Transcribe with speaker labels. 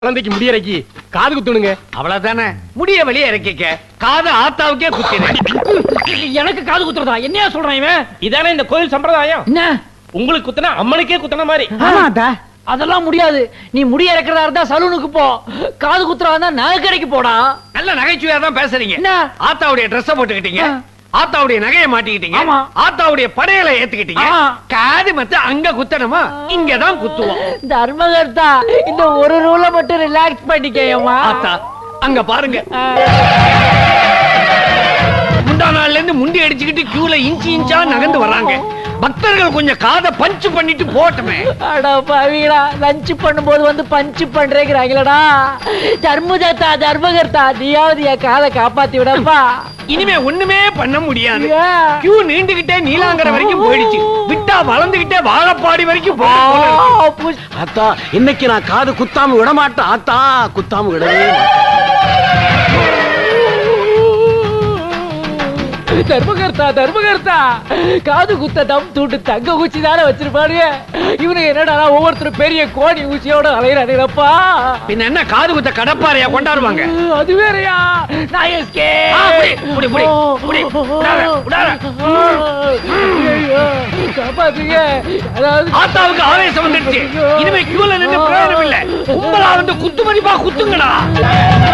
Speaker 1: குழந்தைக்கு முடியறக்கி காது குத்துணுங்க
Speaker 2: அவ்வளவுதானே முடிய வெளியே இறக்கிக்க காது ஆத்தாவுக்கே குத்தினேன்
Speaker 3: எனக்கு காது குத்துறதா என்னையா சொல்றான் இவன்
Speaker 1: இதானே இந்த கோயில் சம்பிரதாயம்
Speaker 3: என்ன
Speaker 1: உங்களுக்கு குத்துனா அம்மனுக்கே குத்துன மாதிரி
Speaker 3: அதெல்லாம் முடியாது நீ முடி இறக்குறதா இருந்தா சலூனுக்கு போ காது குத்துறதா இருந்தா நகை கடைக்கு போடா
Speaker 2: நல்ல நகைச்சுவையா தான் பேசுறீங்க
Speaker 3: என்ன?
Speaker 2: ஆத்தாவுடைய ட்ரெஸ் போட்டுக்கிட்டீங்க
Speaker 3: ஆ.
Speaker 2: ஆத்தாவுடைய நகையை மாட்டிக்கிட்டீங்க
Speaker 3: ஆமா.
Speaker 2: ஆத்தாவுடைய படையலை ஏத்துக்கிட்டீங்க
Speaker 3: ஆ.
Speaker 2: காது மத்த அங்க குத்தணுமா இங்கதான் குத்துவோம்
Speaker 3: தர்மகர்த்தா இந்த ஒரு ரூல மட்டும் ரிலாக்ஸ் பண்ணிக்கேயம்மா
Speaker 2: ஆத்தா அங்க பாருங்க முந்தா நாள்ல இருந்து முண்டி அடிச்சுக்கிட்டு கியூல இன்ச்சு இன்ச்சா நகர்ந்து வர்றாங்க பக்தர்கள் கொஞ்சம் காதை பஞ்சு பண்ணிட்டு போட்டுமே
Speaker 3: அட பாவிகளா லஞ்ச் பண்ணும்போது வந்து பஞ்சு பண்றேங்கிறாங்களடா தர்மதத்தா தர்மகர்த்தா நீயாவது என் காதை காப்பாத்தி விடப்பா
Speaker 2: இனிமே ஒண்ணுமே பண்ண முடியாது
Speaker 3: ஏன்?
Speaker 2: கியூ நீண்டுகிட்டே நீலாங்கரை வரைக்கும் போயிடுச்சு விட்டா வளர்ந்துகிட்டே வாழப்பாடி வரைக்கும்
Speaker 3: ஆ,
Speaker 2: போகும் போல இருக்கு.
Speaker 3: புஷ்.
Speaker 4: ஆத்தா இன்னைக்கு நான் காது குத்தாம விட மாட்டேன் ஆத்தா குத்தாம விடவே மாட்டேன்.
Speaker 3: தர்மகர்த்தா தர்மகர்த்தா காது குத்த தம் தூண்டு தங்க ஊச்சி தானே வச்சிருப்பாருங்க இவனுக்கு என்னடா ஒவ்வொருத்தரும் பெரிய கோணி ஊசியோட அலையிறானுங்கப்பா
Speaker 2: பின்ன என்ன காது குத்த கடப்பாறையா கொண்டாடுவாங்க
Speaker 3: அது வேறயா நான் எஸ்கே
Speaker 2: ஆ, புடி, புடி, புடி, புடி. விடாத, விடாத.
Speaker 3: ஐயோ, காப்பாத்துங்க அதாவது
Speaker 2: ஆத்தாவுக்கு ஆவேசம் வந்துடுச்சு இனிமே கியூல நின்னு பிரயோஜனம் இல்ல கும்பலா வந்து குத்து மதிப்பா குத்துங்கடா